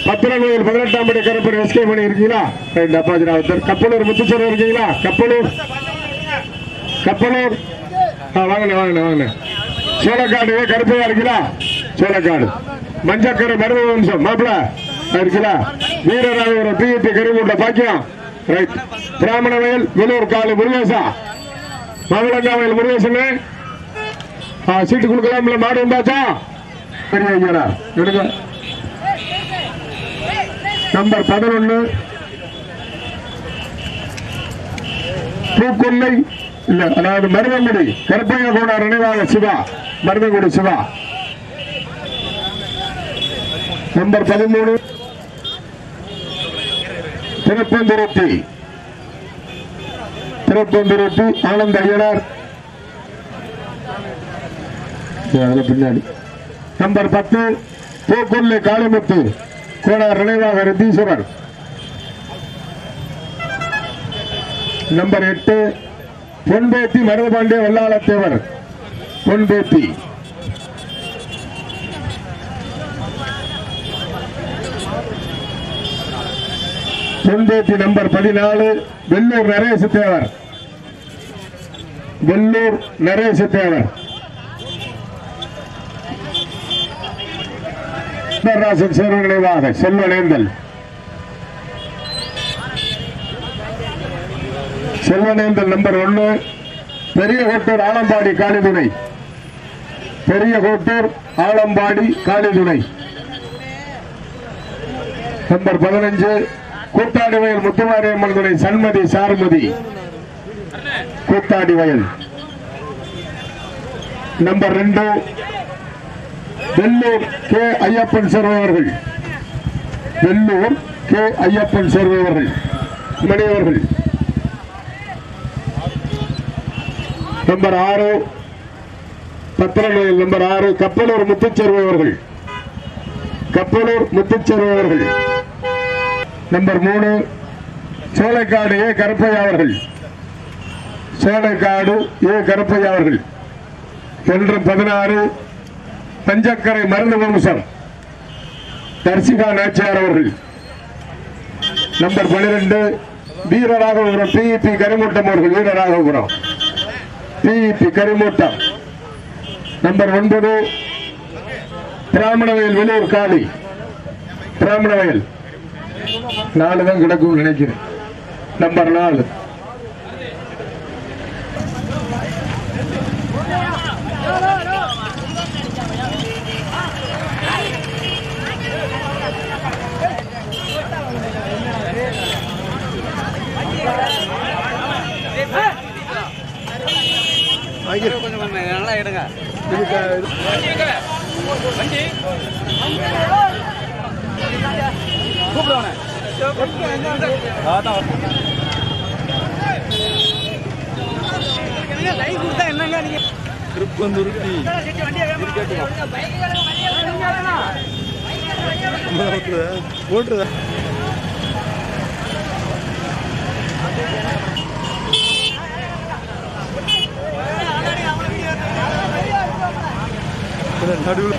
பத்திரநோயில் பதினெட்டாம் படி கருப்பர் S K இருக்கீங்களா ரைட் அப்பாஜி ராவத்தர் கப்பலூர் முத்துச்சரம் இருக்கீங்களா கப்பலூர் கப்பலூர் ஆ வாங்கண்ணே வாங்கண்ணே வாங்கண்ணே சோளக்காடு கருப்பையா இருக்கீங்களா சோளக்காடு மஞ்சக்கரை மருத வம்சம் மாப்பிள இருக்கீங்களா வீரராகவரம் பிஇபி கரிமூட்ட பாக்கியம் ரைட் பிராமண வயல் வேலூர் காலு முருகேசா மாவிளங்காவயல் முருகேசனே ஆ, சீட்டு கொடுக்கலாம்ல மாடு வந்தாச்சா பெரிய ஐயரா எடுங்க நம்பர் பதினொன்னு பூக்கொல்லை இல்ல அதாவது மருதங்குடி கருப்பையா கோடார் நினைவாக சிவா மருதங்குடி சிவா நம்பர் பதிமூணு திருப்பந்துருத்தி திருப்பந்துருத்தி ஆனந்த ஐயனார் சரி, அதுல பின்னாடி நம்பர் பத்து பூக்கொல்லை காளிமுத்து கோடார் நினைவாக ரித்தீஸ்வரர் நம்பர் எட்டு பொன்பேத்தி மருதபாண்டிய வல்லாளத்தேவர் பொன்பேத்தி பொன்பேத்தி நம்பர் பதினாலு வெள்ளூர் நரேச தேவர் வெள்ளூர் நரேச தேவர் சுந்தரராசன் சேர்வு நினைவாக செல்வனேந்தல் செல்வனேந்தல் நம்பர் ஒன்னு பெரிய கோட்டூர் ஆலம்பாடி காளிதுணை பெரிய கோட்டூர் ஆலம்பாடி காளிதுணை நம்பர் பதினஞ்சு கூத்தாடி வயல் முத்துமாரியம்மன் துணை சண்மதி சார்மதி கூத்தாடி வயல் நம்பர் ரெண்டு வெள்ளூர் கே ஐயப்பன் சேர்வர்கள் வெள்ளூர் கே ஐயப்பன் சேர்வர்கள் மணியவர்கள் நம்பர் ஆறு பத்திரநோயில் நம்பர் ஆறு கப்பலூர் முத்துச்செருவர்கள் கப்பலூர் முத்துச்செருவர்கள் நம்பர் மூணு சோலைக்காடு ஏ கருப்பையா அவர்கள் சோலைக்காடு ஏ கருப்பையா அவர்கள் என்று பதினாறு பஞ்சக்கரை மருந்து வம்சம் தர்சிகா நாச்சியார் அவர்கள் நம்பர் பனிரெண்டு வீரராகபுரம் பிஇபி கரிமூட்டம் அவர்கள் வீரராகபுரம் பிஇபி கரிமூட்டம் நம்பர் ஒன்பது பிராமணவயல் வெளியூர் காளி பிராமணவயல் நாலு தான் கிடக்கும் நினைக்கிறேன் நம்பர் நாலு கொஞ்சம் கொஞ்சம் நல்லா எடுங்க திருப்பந்துருத்தி ஓட்டுறதா நடுவில்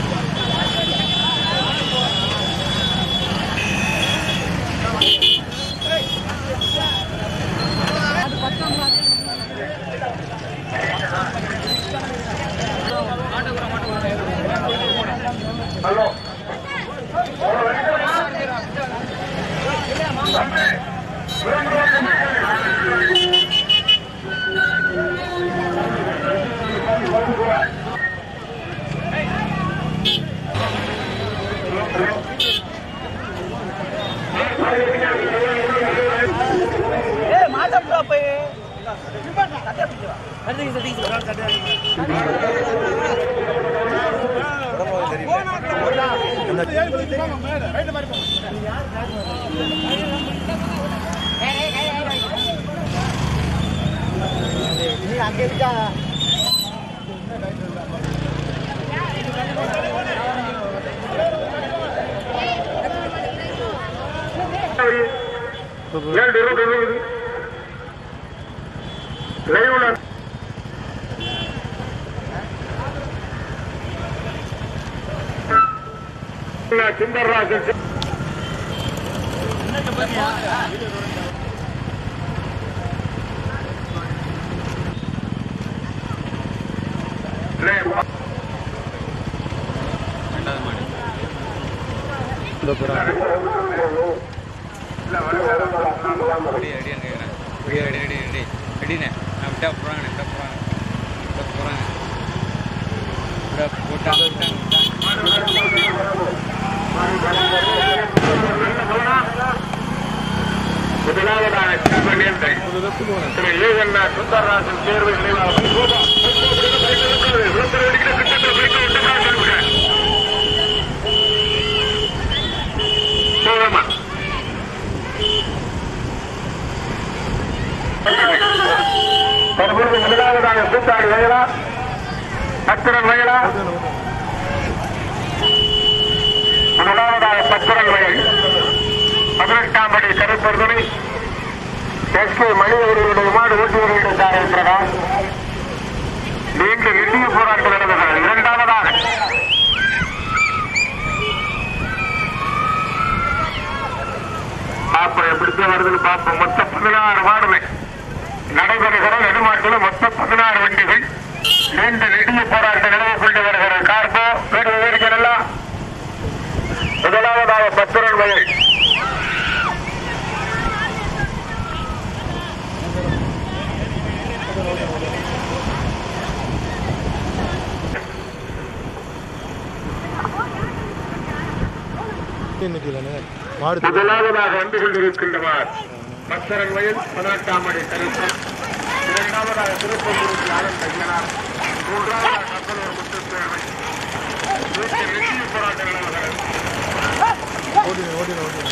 ஏழு இருபது இருபது லைவ்ல சுந்தர்ராஜன் இந்த போகிறாங்க ரெடி ரெடி கேட்குறேன் ரெடி ரெடி ரெடி ரெடி ரெடிண்ணே நான் விட்டா போகிறாங்க விட்டா போகிறாங்க விட்டா போகிறாங்க விட்டா போட்டா விட்டாங்க முதலாவதாக செல்வனேன் ஒரு லெஃப்ட் போகிறேன் திரு ஏகண்ணா சுந்தரராஜன் தேர்வு நினைவாக போகமா தற்பொழுது முதலாவதாக கூத்தாடி வயலா பத்திரன் வயலா முதலாவதாக பத்திரன் வயல் பதினெட்டாம் படி கருப்பொருதுணை எஸ் கே மணி அவர்களுடைய மாடு ஓட்டி வருகின்றார் இருக்கிறதா நீண்ட நிதிய போராட்டம் நடந்தது இரண்டாவதாக பாப்போம் எப்படி வருதுன்னு பார்ப்போம் மொத்தம் பதினாறு மாடுமை நடைபெறுகிற நெடுமாட்டில் மொத்தம் பதினாறு வண்டிகள் நீண்ட நெடிய போராட்டம் நிலவு கொண்டு வருகிற கார்போ வீடு விவரிக்கலாம் முதலாவதாக பத்திரன் வயல் இன்னைக்கு இல்லைண்ணே மாடு முதலாவதாக வந்து கொண்டிருக்கின்றவர் பக்தரன் வயல் பதினெட்டாம் அடி கருப்பன் இரண்டாவதாக திருப்பூர் ஆனந்த் ஐயனார் மூன்றாவதாக கப்பலூர் முத்துப்பேரவை நூற்றி வெற்றி போராட்ட நிலவரம் ஓடினு ஓடினு ஓடினு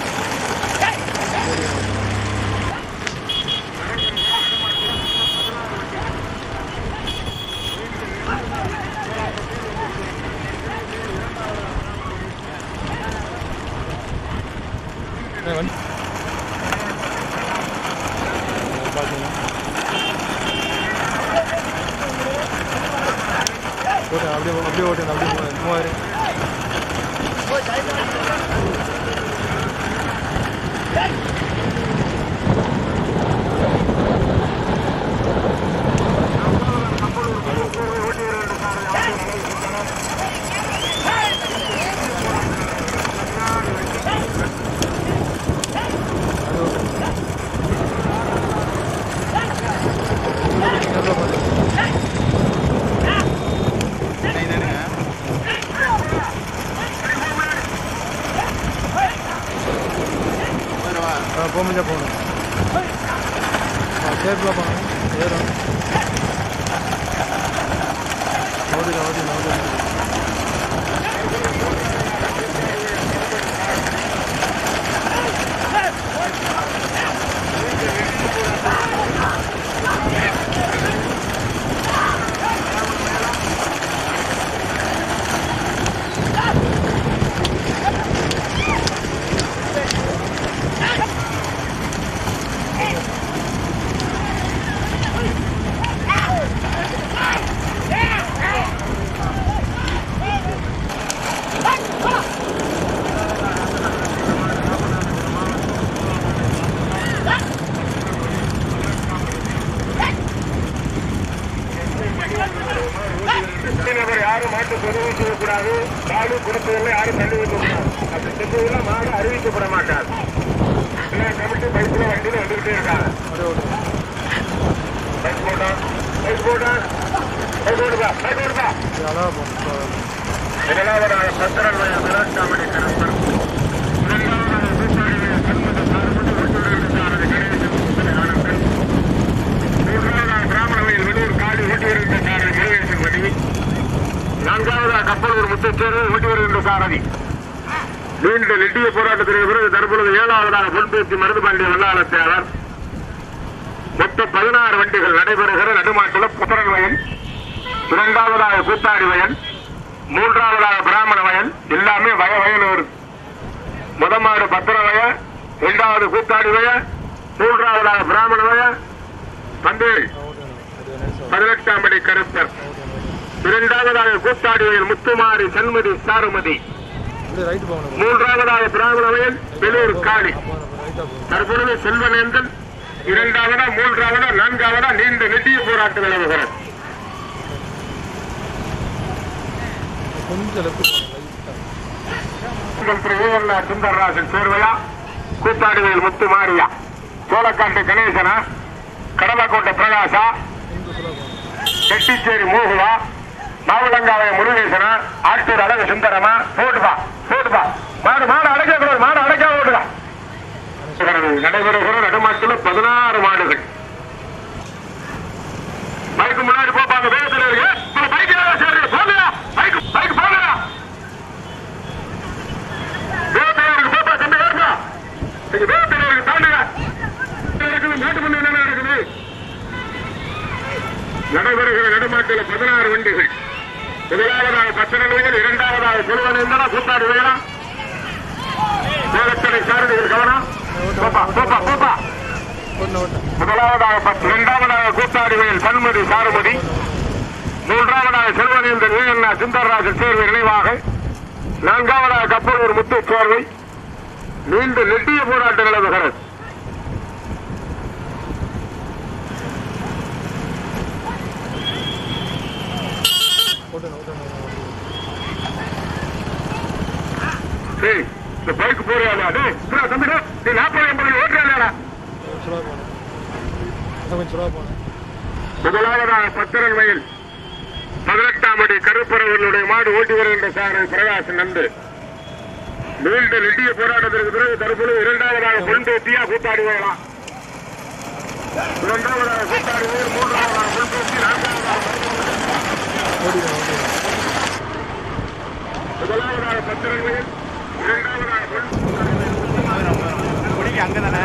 வந்து பார்த்தீங்கன்னா ஓட்டேன் அப்படியே அப்படியே ஓட்டேன் அப்படியே போனேன் மூவாயிரம் ஆ போக முடிஞ்சா போகணும் ஆ சேஃபில் போகணும் ஏறும் ஓடிடும் ஓடிடும் ஓடிடும் நபர் யாரும் மாட்டு பதிவு செய்யக்கூடாது மாடு கொடுத்ததில்லை யாரும் தள்ளி வைக்கக்கூடாது அப்படி செஞ்சதுலாம் மாடு அறிவிக்கப்பட மாட்டார் எல்லா கமிட்டி பைக்ல வண்டியில வந்துகிட்டே இருக்காங்க அப்படியே ஓடும் பைக் போட்டா பைக் போட்டா பைக் ஓடுதா பைக் ஓடுதா இது அழகாக போகணும் முதலாவதாக பத்திரன் வயல் விராட்டாமணி கருப்பன் இரண்டாவதாக கூட்டாளி வயல் கண்மத சார்பட்டு ஒட்டுவர்கள் சாரதி கணேசன் முத்தனை ஆனந்தன் மூன்றாவதாக பிராமண வயல் வெளியூர் காடி ஓட்டி வருகின்ற சாரதி முருகேசன் மணி நான்காவதாக கப்பலூர் முத்துச்சேரு ஓட்டி வருகின்ற சாரதி நீண்ட நெட்டிய போராட்டத்திற்கு பிறகு தற்பொழுது ஏழாவதாக பொன்பேசி மருதுபாண்டிய வல்லாள தேவர் மொத்தம் பதினாறு வண்டிகள் நடைபெறுகிற நடுமாட்டில் புத்தரன் வயல் இரண்டாவதாக கூத்தாடி வயல் மூன்றாவதாக பிராமண வயல் எல்லாமே வய வயல் வருது முதமாடு பத்திர வய இரண்டாவது கூத்தாடி வய மூன்றாவதாக பிராமண வய பந்தேல் ஓடணும் அது நைஸாக பதினெட்டாம் படி கருப்பர் இரண்டாவதாக கூத்தாடி வயல் முத்துமாரி சண்மதி சாருமதி அப்படியே ரைட்டு போகணும் மூன்றாவதாக பிராமண வயல் வெளியூர் காளி போகணும் லைட்டாக போகும் தற்பொழுது செல்வனேந்தன் இரண்டாவதா மூன்றாவதா நான்காவதா நீண்ட நெட்டிய போராட்டம் நிலவுகிறது கொஞ்சம் லெஃப்ட் போகணும் லைட்டாக உங்கள் திரு ஏஎன்ஆர் சுந்தரராஜன் சேர்வையா கூத்தாடுவேல் முத்து மாரியா சோளக்காட்டு கணேசனா கடலக்கோட்டை பிரகாசா இங்கே ஃபுல்லாக போகணும் செட்டிச்சேரி மோகுவா மாவுளங்காவை முருகேசனா ஆட்டூர் அழகு சுந்தரமா போட்டுப்பா போட்டுப்பா மாடு மாடு அடைக்க கூடாது மாடு அடைக்க ஓட்டுதா நடைபெறுகிற நடுமாட்டில் பதினாறு மாடுகள் பைக்கு முன்னாடி போப்பாங்க வேகத்தில் இருக்கு பைக் சரி போங்க பைக் பைக் போங்க வேகத்தில் இருக்கு போப்பா தம்பி வேறுப்பா நீங்க வேகத்தில் இருக்கு தாண்டுங்க நடக்குது நாட்டு பண்ணி என்ன நடக்குது நடைபெறுகிற நடுமாட்டில் பதினாறு வண்டிகள் முதலாவதாக பத்திரங்கள் இரண்டாவதாக திருவனந்தனா கூத்தாடு வேணா வேகத்தடை சாரதிகள் கவனம் போப்பா போப்பா போப்பா ஒன்று ஓட்ட முதலாவதாக பத்து இரண்டாவதாக கூத்தாடிவேல் பன்மதி சாருமதி மூன்றாவதாக செல்வனேந்தன் வீரண்ணா சுந்தரராஜன் சேர்வை நினைவாக நான்காவதாக கப்பலூர் முத்து சேர்வை நீண்ட நெட்டிய போராட்டம் நிலவுகிறது ஓட்டணும் ஓட்டணும் டேய், இந்த பைக் போறியாடா டேய் புறா தம்பி டேய், நீ நாற்பது எண்பது ஓட்டுறாடா சுலா போகணும் அதான் கொஞ்சம் சுலா போகணும் முதலாவதாக பத்திரன் வயல் பதினெட்டாம் அடி கருப்பறவர்களுடைய மாடு ஓட்டி வருகின்ற சார் பிரகாஷ் நந்து நீண்ட நெட்டிய போராட்டத்திற்கு பிறகு தற்பொழுது இரண்டாவதாக பொன்பேத்தியா கூத்தாடி வரலாம் இரண்டாவதாக கூத்தாடி வேர் மூன்றாவதாக பொன்பேத்தி நான்காவதாக ஓடிடும் ஓடிடும் முதலாவதாக பத்திரன் வயல் இரண்டாவதாக பொன் அங்கே தானே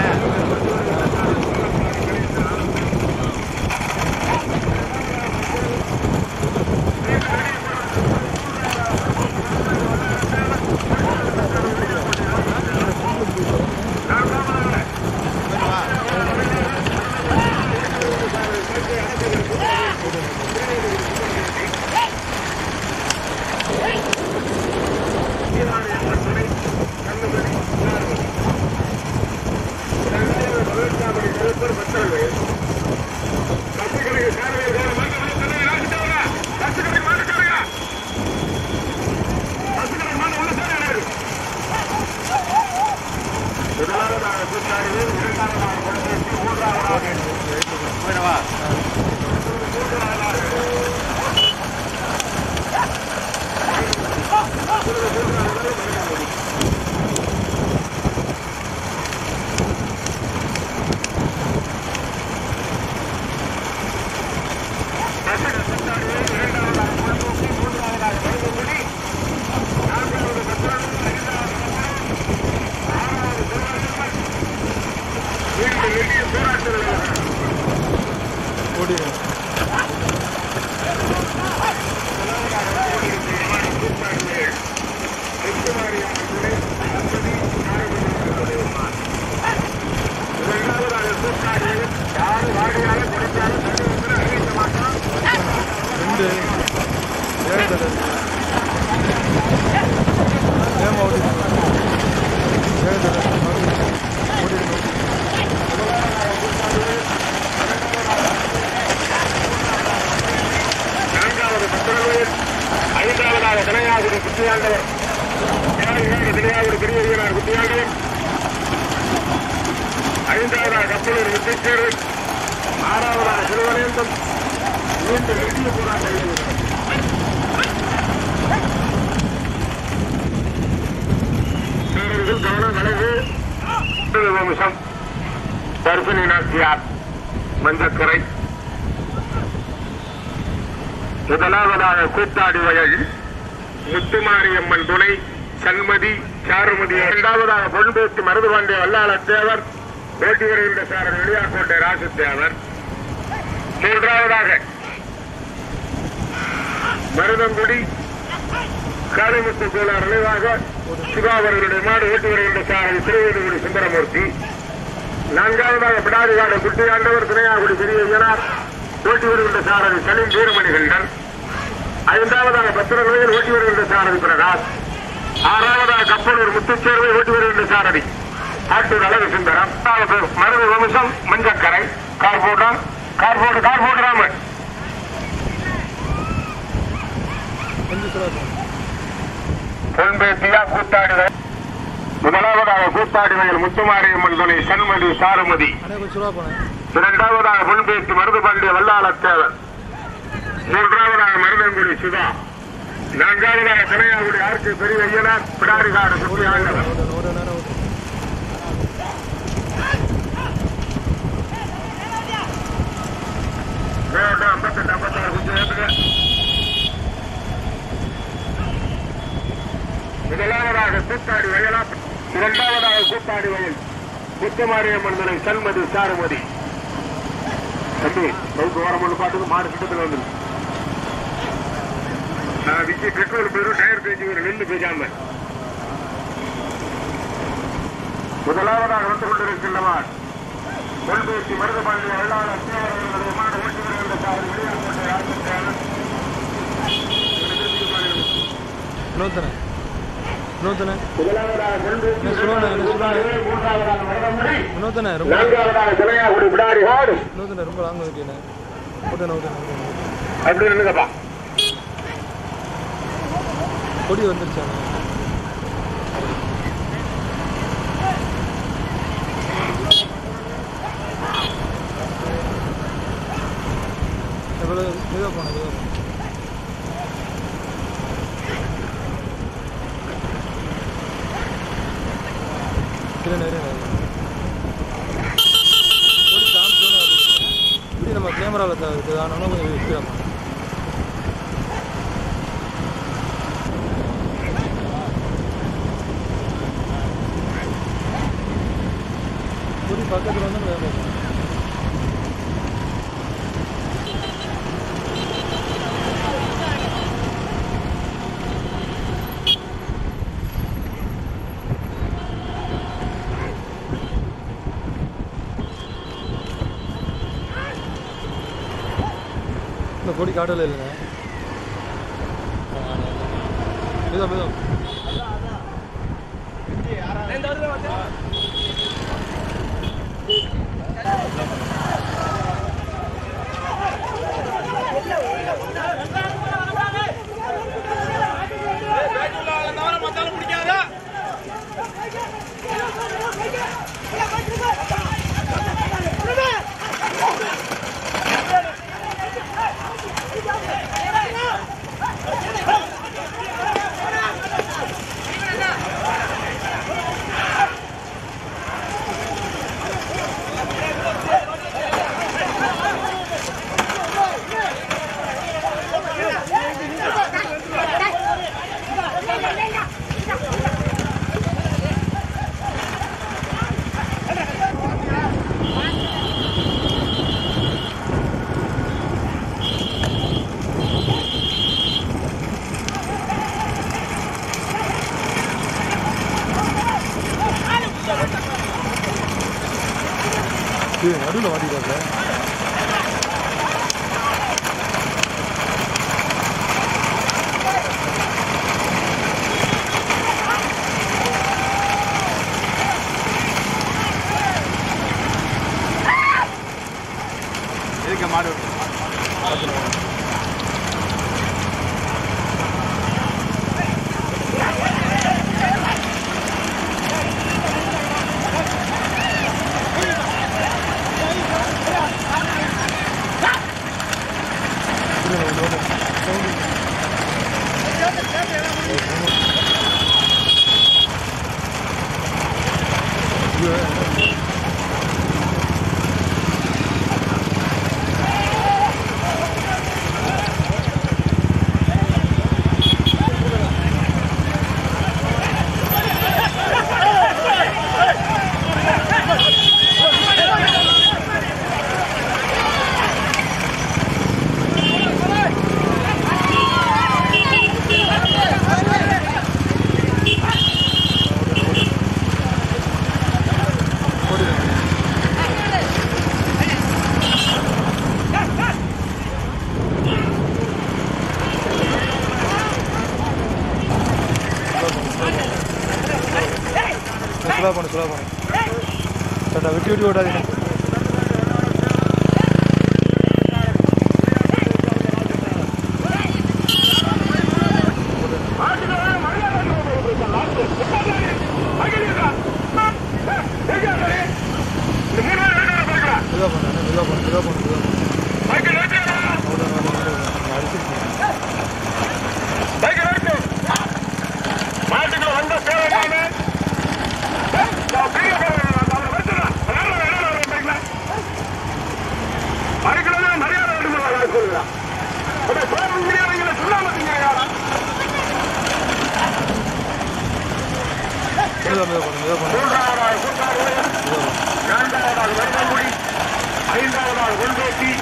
முதலாவதாக கூத்தாடி வேர் இரண்டாவதாக பொன்பேத்தி மூன்றாவதாக போயிடவா ஓடிடும் ரெண்டு ஏழு தடவை ஏமா ஓடிடும் ஏழு தடவை ஓடிடும் நான்காவது பத்திரவேல் ஐந்தாவதாக கலையாகுடி குத்தியாண்டவர் ஏழாவது கலையாகுடி பெரிய வீரர் குத்தியாண்டவர் ஐந்தாவதாக கப்பலூர் வித்திச்சேரு ஆறாவதாக திருவனந்தம் மூன்று நெடிய போராட்டம் வீரர்கள் கவனம் வளைவு வம்சம் தர்பினி நாச்சியார் மஞ்சக்கரை முதலாவதாக கூத்தாடி வயல் முத்துமாரியம்மன் துணை சண்மதி சாருமதி இரண்டாவதாக பொன்பேத்தி மருதுபாண்டிய வல்லாள தேவர் ஓட்டி வருகின்ற சாரன் வெளியாக்கோட்டை ராசு தேவர் மூன்றாவதாக மருதங்குடி காளிமுத்து கோளார் நினைவாக சிவா அவர்களுடைய மாடு ஓட்டி வருகின்ற சாரன் திருவேதுகுடி சுந்தரமூர்த்தி நான்காவதாக பிடாரிகாடு குட்டியாண்டவர் துணையாகுடி பெரிய ஐயனார் ஓட்டி வருகின்ற சாரதி சலீம் வீரமணிகண்டன் ஐந்தாவதாக பத்திரங்களில் ஓட்டி வருகின்ற சாரதி பிரகாஷ் ஆறாவதாக கப்பலூர் முத்துச்சேர்வை ஓட்டி வருகின்ற சாரதி ஆட்டூர் அழகு சுந்தரம் அதாவது மருது வம்சம் மஞ்சக்கரை கார் போட்டான் கார் போட்டு கார் போட்டுறாம கொஞ்சம் சுலா போகணும் பொன்பேத்தியா கூத்தாடுதல் முதலாவதாக கூத்தாடுவையில் முத்துமாரியம்மன் துணை சண்மதி சாருமதி அண்ணே கொஞ்சம் சுலா போனேன் இரண்டாவதாக பொன்பேத்தி மருதுபாண்டிய வல்லாளத்தேவர் மூன்றாவதாக மருதங்குடி சுதா நான்காவதாக துணையாகுடி ஆர்க்கு பெரிய ஐயனார் பிடாரிகாடு சுற்றி ஆண்டவர் ஓடணும் ஓட நேரம் ஓடும் வேண்டாம், ஐம்பத்தெட்டு, ஐம்பத்தாறு, கொஞ்சம் ஏத்துங்க. முதலாவதாக கூத்தாடி வயலா இரண்டாவதாக கூத்தாடி வயல் முத்துமாரியம்மன் துணை சண்மதி சாருமதி தம்பி பைக்கு ஓரமொன்று பாட்டுக்கு மாடு கிட்டத்தில் வந்துரு நான் விஜி பெட்ரோல் பேரும் டயர் பேச்சு ஒரு நெல்லு பேசாம முதலாவதாக வந்து கொண்டிருக்கின்றவர் கொள்பேசி மருதபாண்டி வெள்ளாளர் தேவர்களுடைய விமான ஓட்டுநர் என்ற சார் வெளியாகப்பட்ட ராஜ்யத்தேவன் இன்னொருத்தனே இன்னொருத்தனே முதலாவதாக கொள்பேசி என்ன சொல்லுவானே, என்ன சொல்லுவானே? மூன்றாவதாக மருதமுடி இன்னொருத்தனே ரொம்ப நான்காவதாக துணையாகுடி பிடாரி ஹாடு இன்னொருத்தனே ரொம்ப லாங் வந்துட்டேனே ஓட்டணும் ஓட்டணும் ஓட்டணும் அப்படி இருந்துங்கப்பா கொடி வந்துருச்சானே எவ்வளோ மெதுவாக போனேன் மெதுவாக போனேன் இல்லை நிறைய கொடி காமிச்சோன்னு இப்படி நம்ம கேமராவில் இது ஆனால் கொஞ்சம் ஸ்பீடாக போனேன் கொடி பக்கத்தில் வந்து வேலை இந்த கொடி காட்டல இல்லைங்க மெதுவா மெதுவா இது நடுவில் மாட்டிக்கிறாங்க எதுக்கு மாடு சுலா பண்ணு சுலா பண்ணு டாடா விட்டு விட்டு ஓடாதீங்க மெதுவா பண்ணு மெதுவா பண்ணு மெதுவா பண்ணு மெதுவா பண்ணு அடிச்சிருக்கீங்க மாட்டுக்குள்ள வந்த சேவையான மறுக்கிறது மரியாதை வேண்டும் சொல்லுகிறான் சொல்லாம மெதுவா மெதுவா பண்ணு மெதுவா பண்ணு மூன்றாவதாக கூட்டாளி இரண்டாவதாக வெள்ளங்குடி ஐந்தாவதாக கொண்டோட்டி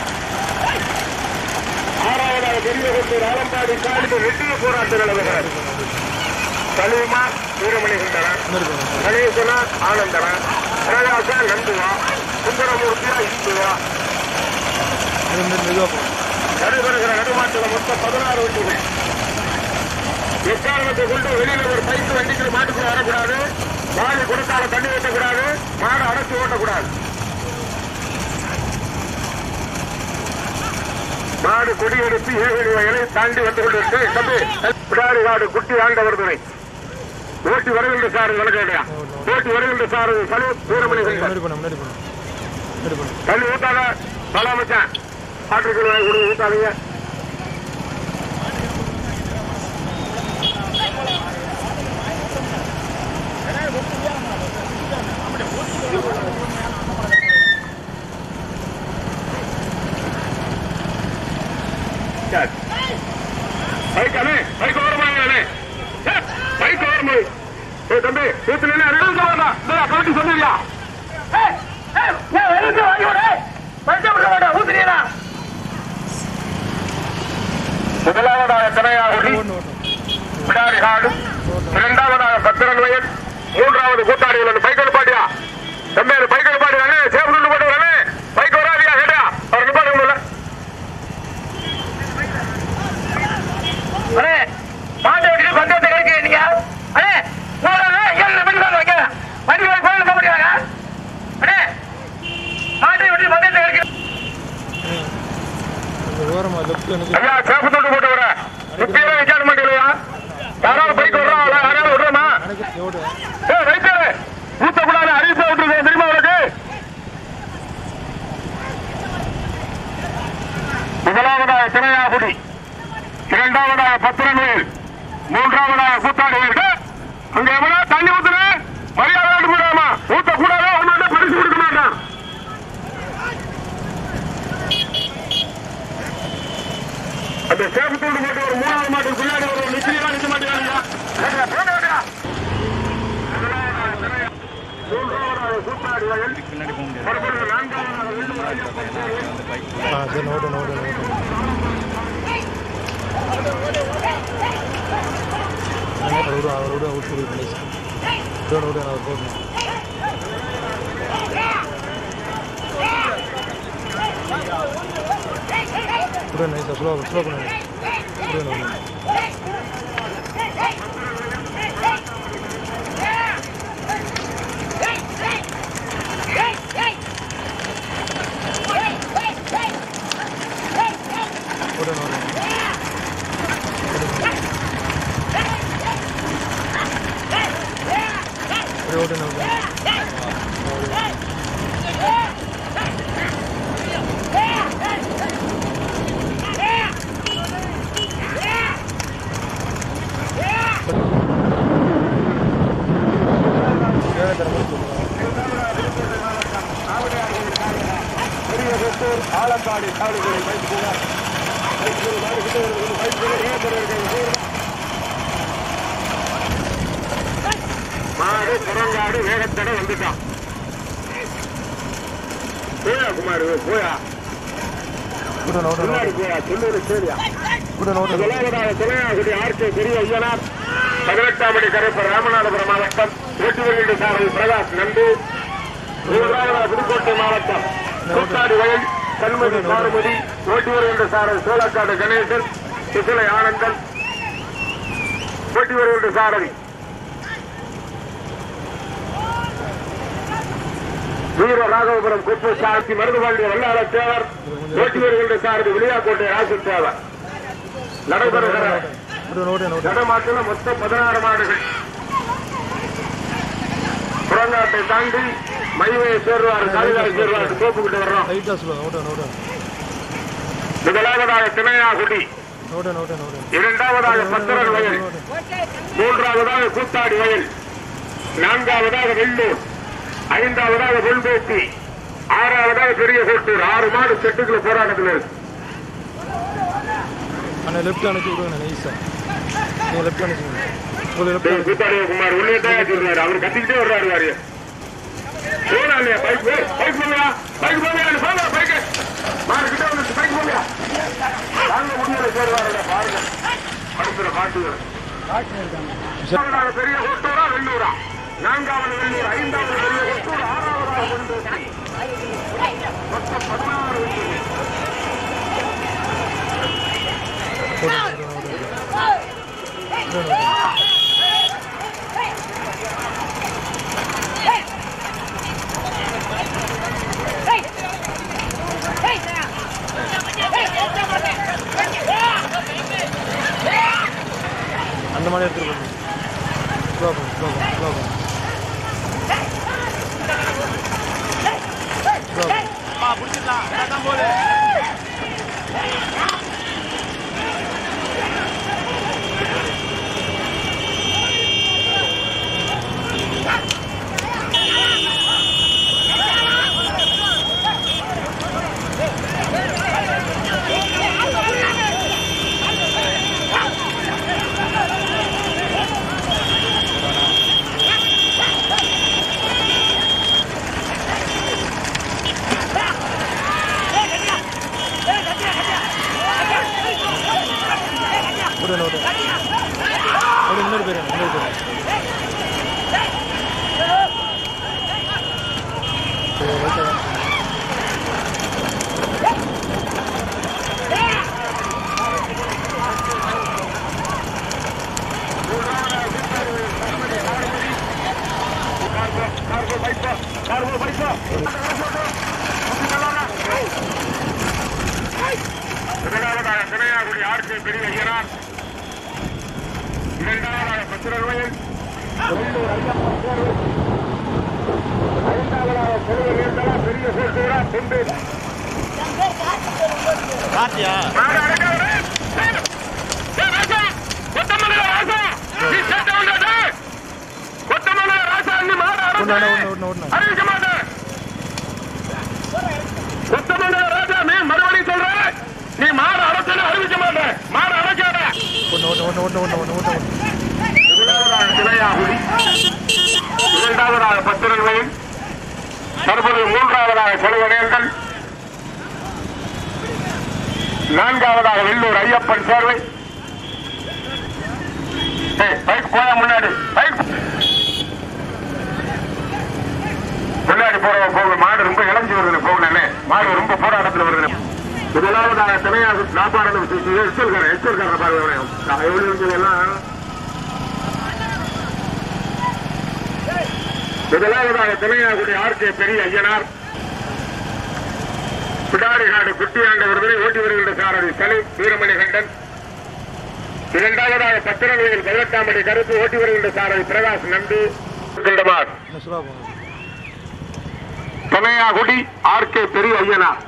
ஆறாவதாக பெரியகுண்டூர் ஆலம்பாடி காலிட்டு வெற்றிய போராட்ட நிலவுகிறார் சலீமா வீரமணி குண்டரன் முன்னாடி போங்க கணேசனா ஆனந்தனா பிரகாசா நந்துவா சுந்தரமூர்த்தியா இந்துவா மெது மெது மெதுவா போங்க நடைபெறுகிற நடுமாட்டில் மொத்தம் பதினாறு வண்டிகள் எக்காரணத்தை கொண்டு வெளியில ஒரு பைக்கு வண்டிக்கு மாட்டுக்குள்ள வரக்கூடாது மாடு கொடுத்தால தண்ணி ஊற்றக்கூடாது மாடு அடைச்சு ஓட்டக்கூடாது மாடு கொடியெடுத்து ஏகடி வயலை தாண்டி வந்து கொண்டிருக்கு தம்பி பிடாரி காடு குட்டி ஆண்டவர் துணை ஓட்டி வருகின்ற சாரு வணக்கம் ஓட்டி வருகின்ற சாரு சலு வீரமணி செல்வன். முன்னாடி பண்ணு முன்னாடி பண்ணு முன்னாடி பண்ணு தண்ணி ஊத்தாத பல மச்சான் ஆட்டுக்கு வாங்கி கொடுங்க ஊத்தாதீங்க சரி. பைக் அண்ணே பைக் ஓரமாங்க அண்ணே சரி, பைக் ஓரமா ஏ தம்பி வீட்டுல என்ன ரெண்டு வேண்டாம் கலட்டி சொல்லுறியா முதலாவதாக திரையாகுடி ஓடணும் ஓடணும் பிடாரி காடு இரண்டாவதாக பத்திரன் வயல் மூன்றாவது கூட்டாளிகள் பைக் நிப்பாட்டியா தம்பி அந்த பைக் நிப்பாட்டி தானே சேப்பு கொண்டு போட்டு வரனே பைக் வராதியா கேட்டா அவர் நிப்பாட்டி முடியல அண்ணே மாட்டை விட்டு பந்தயத்தை கிடைக்க நீங்க அண்ணே போறாங்க ஏழு மணிக்கு வந்து வைக்க வண்டி வாங்கி கோயில் போக முடியாங்க அண்ணே மாட்டை விட்டு பந்தயத்தை கிடைக்க கொஞ்சம் ஓரமா லெஃப்ட் எனக்கு ஐயா சேப்பு தொண்டு போட்டு வர இப்பயே வைக்காத மாட்டேங்கலையா யாராவது பைக் வர்றாங்களா யாராவது விடுறமா எனக்கு ஓடு ஏ ரைட்டரு ஊத்தக்கூடாது அறிவிப்பை விட்டுருக்கேன் தெரியுமா உனக்கு முதலாவதாக திரையாகுடி இரண்டாவதாக பத்திரன்வேல் மூன்றாவதாக கூத்தாடிகள் அங்க எவனா தண்ணி ஊத்துன மரியாதை விடாமா ஊத்தக்கூடாது அவனோட பரிசு கொடுக்க மாட்டான் அந்த சேப்பு தூண்டு போட்டு ஒரு மூணாவது மாட்டு பின்னாடி ஒரு நிக்கிறீங்களா நிக்க மாட்டேங்கிறாங்க மூன்றாவதாக கூத்தாடி வயல் பின்னாடி போக முடியாது மறுபடியும் நான்காவதாக வெள்ளூர் ஐயப்பன் கோவில். வந்து பைக் ஆ சரி ஓடணும் ஓடணும் ஓடணும் விடு அவர் விடு அவுட் சொல்லி பிளேஸ் விடு விடு அவர் போடணும் விடு நைஸா ஸ்லோ ஸ்லோ பண்ணுங்க விடு விடு விடு விடு விடு விடு விடு வேலை தரமாக பெரிய வெட்டூர் ஆலப்பாடி சாலைகளை வைத்துள்ளார் பைக்குகள் மாடு கிட்ட வருகிறது பைக்குகள் ஏன் வருகிறது மாடு புறங்காடு வேகத்தட வந்துட்டான் போயா குமார் போயா விடு விடு முன்னாடி போயா சொல்லூர் சேரியா விடு விடு முதலாவதாக துணையாகுடி ஆர்கே பெரிய ஐயனார் பதினெட்டாம் அடி கரைப்பர் ராமநாதபுரம் மாவட்டம் ஓட்டி வருகின்ற சாரதி பிரகாஷ் நந்து மூன்றாவதாக புதுக்கோட்டை மாவட்டம் கூட்டாடி வயல் கண்மதி சாருமதி ஓட்டி வருகின்ற சாரதி சோழக்காடு கணேசன் சுசிலை ஆனந்தன் ஓட்டி வருகின்ற சாரதி வீர ராகவபுரம் குப்பு சாட்சி மருதுபாண்டிய வல்லாள தேவர் ஓட்டி வருகின்ற சாரதி விளையாக்கோட்டை ராசு தேவர் நடைபெறுகிற நோட்டு நோட்டு நோட்டு நடமாட்டில் மொத்தம் பதினாறு மாடுகள் புறங்காட்டை தாண்டி மைவையை சேர்வார் காளிதாரி சேர்வார் தோப்புக்கிட்டு வர்றோம் லைட்டாக சொல்லுவாங்க நோட்டு நோட்டு முதலாவதாக திணையாகுடி நோட்டு நோட்டு நோட்டு இரண்டாவதாக பத்திரர் வயல் மூன்றாவதாக கூத்தாடி வயல் நான்காவதாக வெள்ளூர் ஐந்தாவதாக வெண்பேட்டி ஆறாவதாக பெரிய கோட்டூர் ஆறு மாடு செட்டுக்குள்ள போராட்டத்தில் இருக்கு அண்ணா லெஃப்ட் அனுப்பிச்சு விடுங்க நைஸா நீங்கள் லெஃப்ட் அனுப்பிச்சுங்க ஒரு லெஃப்ட் டேய், கூத்தாடி குமார் உள்ளே தான் சொல்றாரு அவர் கத்திக்கிட்டே வர்றாரு வாரிய போனா இல்லையா பைக் பைக் போங்க பைக் போங்க போங்க பைக் மாடு கிட்ட வந்து பைக் போங்க வாங்க முடியல சேர்வாருங்க பாருங்க அடுத்த காட்டுகள் முதலாவதாக பெரிய கொட்டூரா வெள்ளூரா நான்காவது வெள்ளூர் ஐந்தாவது பெரிய கொட்டூர் ஆறாவதாக வெள்ளூர் மொத்தம் பதினாறு வெள்ளூர் அந்த மாதிரி எடுத்துட்டு போங்க ஸ்லோ பண்ணு ஸ்லோ பண்ணு ஸ்லோ பண்ணு ஸ்லோ பண்ணு நோட்டு நோட்டு நோட்டு இன்னொரு பேர் இன்னொரு பேர் சரி, ரைட்டா தான். முதலாவதாக திரையாகுடி ஆர்கே பெரிய ஐயனார் இரண்டாவதாக பத்திரவயல் ஐந்தாவதாக செல்வ நேர்ந்தலா பெரிய சேர்த்துகிறா தொண்டு மாடு அடக்காதே. ஏய், ராசா, கொத்தமங்கல ராசா, நீ சேர்த்து வந்தாதே. கொத்தமங்கல ராசா, நீ மாடு ஒன்று அடக்காதே. ஒன்று ஒன்று ஒன்று அறிவிக்க மாட்டேன் கொத்தமங்கல ராஜா நீ மறுபடியும் சொல்ற நீ மாடு அடச்சல அறிவிக்க மாட்டேன் மாடு அடக்காத ஒன்று ஒன்று ஒன்று ஒன்று ஒன்று ஒன்று ஒன்று ஒன்று முதலாவதாக திரையாகுடி இரண்டாவதாக பத்திரன்மையில் தற்போது மூன்றாவதாக செலவனேர்கள் நான்காவதாக வெள்ளூர் ஐயப்பன் சேர்வை ஏய், பைக் போயா முன்னாடி பைக் முன்னாடி போற போங்க மாடு ரொம்ப இளஞ்சி வருது போகணே மாடு ரொம்ப போராட்டத்தில் வருது முதலாவதாக திரையாக வியாபாரம் எச்சரிக்கிறேன் எச்சரிக்கிறேன் பாருங்க எவ்வளவு எல்லாம் முதலாவதாக திணையாகுடி ஆர்கே பெரிய ஐயனார் பிடாரிகாடு குட்டியாண்ட விருதினை ஓட்டி வருகின்ற சாரதி சலீம் வீரமணி கண்டன் இரண்டாவதாக பத்திரங்களில் பதினெட்டாம் கருத்து ஓட்டி வருகின்ற சாரதி பிரகாஷ் நம்பி கிண்டமார் இன்னும் சுலா போங்க திணையாகுடி ஆர்கே பெரிய ஐயனார்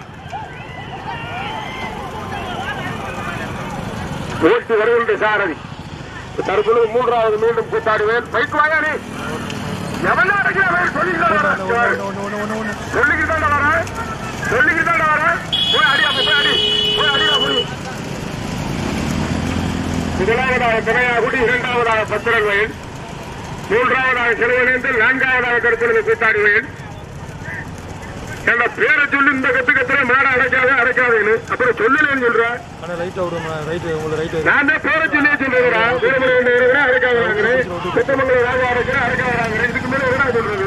ஓட்டி வருகின்ற சாரதி தற்பொழுது மூன்றாவது மீண்டும் கூத்தாடுவேன் பைக் வாயாடி எவனா அடைக்கிறவன் சொல்லிக்கிட்டு ஒன்று ஒன்று ஒன்று ஒன்று ஒன்று சொல்லிக்கிட்டு வரேன் சொல்லிக்கிட்டு வரேன் போய் அடி அப்ப போய் அடி போய் அடியா போய் முதலாவதாக திரையாகுடி இரண்டாவதாக பத்திரல் வயல் மூன்றாவதாக சிறுவனேந்தல் நான்காவதாக கருத்தொழுது கூத்தாடி வயல் என்ன பேரை சொல்லி இந்த கத்து கத்துற மாட அடைக்காத அடைக்காதுன்னு அப்புறம் சொல்லலன்னு சொல்ற ஆனால் ரைட்டாக விடுங்க ரைட்டு உங்களுக்கு ரைட்டு நான் தான் பேரை சொல்லி சொல்றேன் வீரமணி இருக்கிறேன் அடைக்காத வாங்குறேன் சித்தமங்கலம் ராஜா அடைக்கிறேன் அடைக்காத வாங்குறேன் இதுக்கு மேல என்ன சொல்றது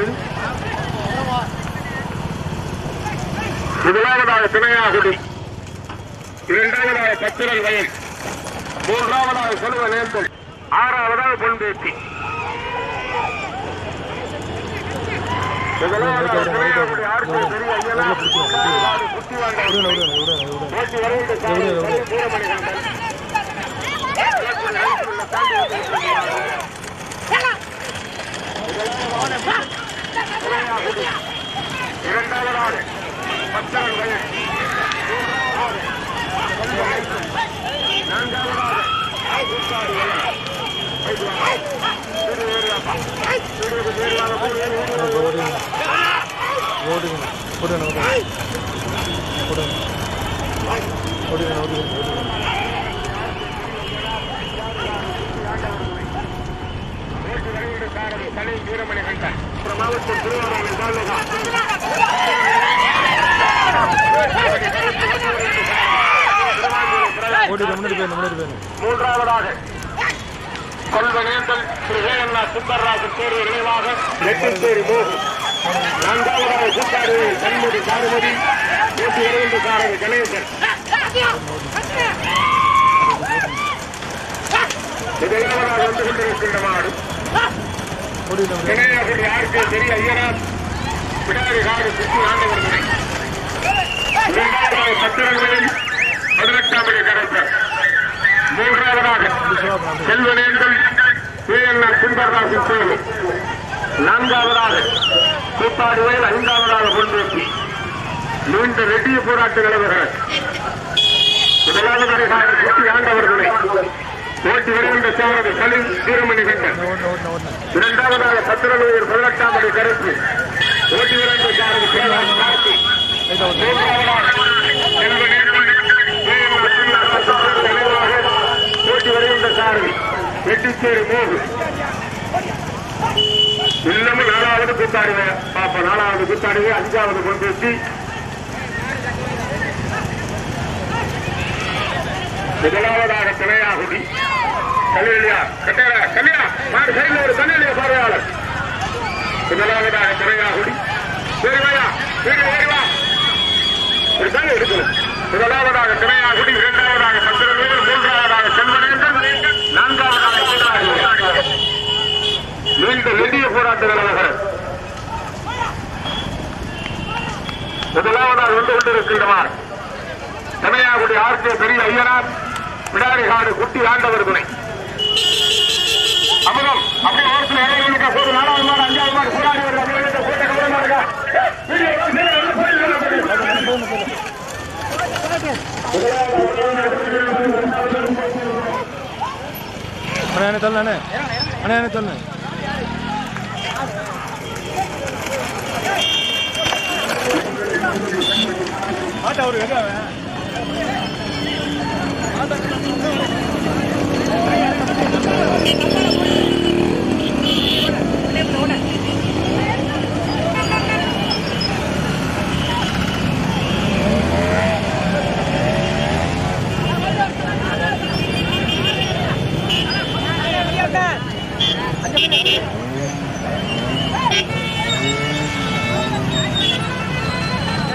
முதலாவதாக திணையாகுடி இரண்டாவதாக பத்திரல் வயல் மூன்றாவதாக செல்வ நேர்ந்தல் ஆறாவதாக பொன்பேட்டி முதலாவதாக கலையாகுடி ஆர்கே பெரிய ஐயனா இரண்டாவது குட்டி வாங்க விடுங்க விடுங்க விடுங்க விடுங்க ஓட்டி வருகின்ற சாலை வீரமணி கண்டன் இரண்டாவதாக பத்தரன் வயல் நான்காவதாக ஆகுத்தாடு வயல் ஓடுங்க ஓடுங்க ஓடுங்க ஓடுங்க ஓடுங்க ஓடுங்க ஓடுங்க ஓட்டி வருகின்ற சாரதி கலை வீரமணி கண்டன் மாவட்டம் திருவாரூர் தாலுகா ஓடுங்க முன்னாடி போயிருங்க முன்னாடி போயிருங்க மூன்றாவதாக கொள்வனேந்தல் திரு வேலண்ணா சுந்தரராஜன் தேர்வு நினைவாக நெட்டிச்சேரி மோகு நான்காவதாக கூட்டாடு கண்முடி சாருமதி ஓட்டி வருகின்ற சாரதி கணேசன் முதலாவதாக வந்து கொண்டிருக்கின்ற மாடு ஓடுங்க விநாயகர் யாருக்கு பெரிய ஐயனார் பிடாரி காடு சுற்றி ஆண்டவர் முனை இரண்டாவதாக பத்திரங்களில் பதினெட்டாம் படி கரைப்பர் மூன்றாவதாக செல்வனேந்தல் பிஎன்ஆர் சுந்தரராஜன் தேர்வு நான்காவதாக கூத்தாடு வயல் ஐந்தாவதாக முன்னிறுத்தி நீண்ட ரெட்டிய போராட்ட நிலவுகிறார் முதலாவது காடு சுற்றி ஆண்டவர் முனை ஓட்டி வருகின்ற சாரதி கலில் வீரமணி கண்டன் ஓடுங்க ஓடுங்க ஓடுங்க இரண்டாவதாக பத்திரலூர் பதினெட்டாம் படி கருப்பு ஓட்டி விரைந்த சாரதி சேவான் கார்த்தி ரைட்டா ஓடுங்க மூன்றாவதாக செல்வனேந்தல் பிஎன்ஆர் சுந்தரராஜன் தேர்வு நினைவாக ஓட்டி வருகின்ற சாரதி வெட்டிச்சேரி மோகு இன்னமும் நாலாவது கூத்தாடுவே பாப்பா நாலாவது கூத்தாடுவே அஞ்சாவது கொண்டு வச்சு முதலாவதாக திணையாகுடி கல்யாணியா கட்டையா கல்யா மாறு சைடில் ஒரு கல்யாணிய பார்வையாளர் முதலாவதாக திணையாகுடி சரி வாயா சரி ஓடி வா ஒரு தண்ணி எடுக்கணும் முதலாவதாக திணையாகுடி இரண்டாவதாக பத்திரவேல் மூன்றாவதாக செல்வனேந்தன் நான்காவதாக கூத்தாடுவே நீண்ட நெடிய போராட்ட நிலவரம் முதலாவதாக வந்து கொண்டிருக்கின்றவர் தமிழாகுடி ஆர்கே பெரிய ஐயனார் பிடாரிகாடு குட்டி ஆண்டவர் துணை அமுதம் அப்படியே ஓரத்தில் இறங்கி போது நாலாவது மாடு அஞ்சாவது மாடு போராடி வருது அப்படியே போட்ட கவனமா இருக்கா வீடியோ, வீடியோ, வந்து போயிடுங்க, போயிடுங்க. அண்ணா என்ன தள்ளு அண்ணே அண்ணா என்ன தள்ளு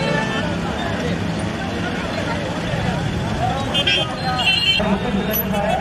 ஆ